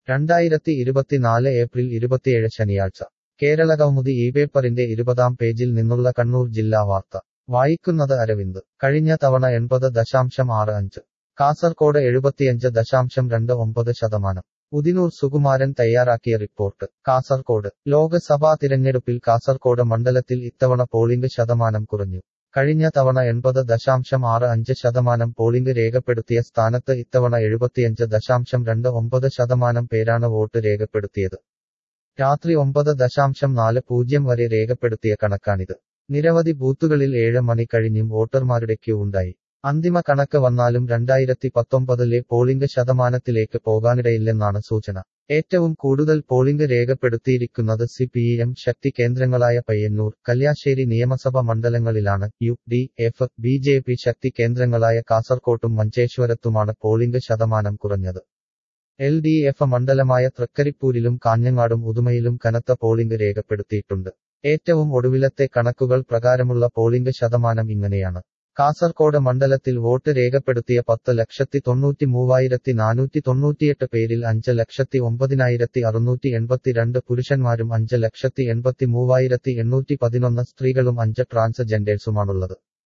രണ്ടായിരത്തി ഇരുപത്തിനാല് ഏപ്രിൽ ഇരുപത്തിയേഴ് ശനിയാഴ്ച കേരള കൗമുദി ഈ പേപ്പറിന്റെ ഇരുപതാം പേജിൽ നിന്നുള്ള കണ്ണൂർ ജില്ലാ വാർത്ത വായിക്കുന്നത് അരവിന്ദ് കഴിഞ്ഞ തവണ എൺപത് ദശാംശം ആറ് അഞ്ച് കാസർകോട് എഴുപത്തിയഞ്ച് ദശാംശം രണ്ട് ഒമ്പത് ശതമാനം ഉദിനൂർ സുകുമാരൻ തയ്യാറാക്കിയ റിപ്പോർട്ട് കാസർകോട് ലോക്സഭാ തിരഞ്ഞെടുപ്പിൽ കാസർകോട് മണ്ഡലത്തിൽ ഇത്തവണ പോളിംഗ് ശതമാനം കുറഞ്ഞു കഴിഞ്ഞ തവണ എൺപത് ദശാംശം ആറ് അഞ്ച് ശതമാനം പോളിംഗ് രേഖപ്പെടുത്തിയ സ്ഥാനത്ത് ഇത്തവണ എഴുപത്തിയഞ്ച് ദശാംശം രണ്ട് ഒമ്പത് ശതമാനം പേരാണ് വോട്ട് രേഖപ്പെടുത്തിയത് രാത്രി ഒമ്പത് ദശാംശം നാല് പൂജ്യം വരെ രേഖപ്പെടുത്തിയ കണക്കാണിത് നിരവധി ബൂത്തുകളിൽ ഏഴ് മണി കഴിഞ്ഞും വോട്ടർമാരുടെ ക്യൂ ഉണ്ടായി അന്തിമ കണക്ക് വന്നാലും രണ്ടായിരത്തി പത്തൊമ്പതിലെ പോളിംഗ് ശതമാനത്തിലേക്ക് പോകാനിടയില്ലെന്നാണ് സൂചന ഏറ്റവും കൂടുതൽ പോളിംഗ് രേഖപ്പെടുത്തിയിരിക്കുന്നത് സി പി എം ശക്തി കേന്ദ്രങ്ങളായ പയ്യന്നൂർ കല്യാശ്ശേരി നിയമസഭ മണ്ഡലങ്ങളിലാണ് U D F B J P ശക്തി കേന്ദ്രങ്ങളായ കാസർകോട്ടും മഞ്ചേശ്വരത്തുമാണ് പോളിംഗ് ശതമാനം കുറഞ്ഞത് എൽ ഡി എഫ് മണ്ഡലമായ തൃക്കരിപ്പൂരിലും കാഞ്ഞങ്ങാടും ഉദുമയിലും കനത്ത പോളിംഗ് രേഖപ്പെടുത്തിയിട്ടുണ്ട് ഏറ്റവും ഒടുവിലത്തെ കണക്കുകൾ പ്രകാരമുള്ള പോളിംഗ് ശതമാനം ഇങ്ങനെയാണ് കാസർകോട് മണ്ഡലത്തിൽ വോട്ട് രേഖപ്പെടുത്തിയ പത്ത് ലക്ഷത്തി തൊണ്ണൂറ്റി മൂവായിരത്തി നാനൂറ്റി തൊണ്ണൂറ്റിയെട്ട് പേരിൽ അഞ്ച് ലക്ഷത്തി ഒമ്പതിനായിരത്തി അറുന്നൂറ്റി എൺപത്തിരണ്ട് പുരുഷന്മാരും അഞ്ച് ലക്ഷത്തി എൺപത്തി മൂവായിരത്തി എണ്ണൂറ്റി പതിനൊന്ന് സ്ത്രീകളും അഞ്ച് ട്രാൻസ്ജെൻഡേഴ്സുമാണുള്ളത്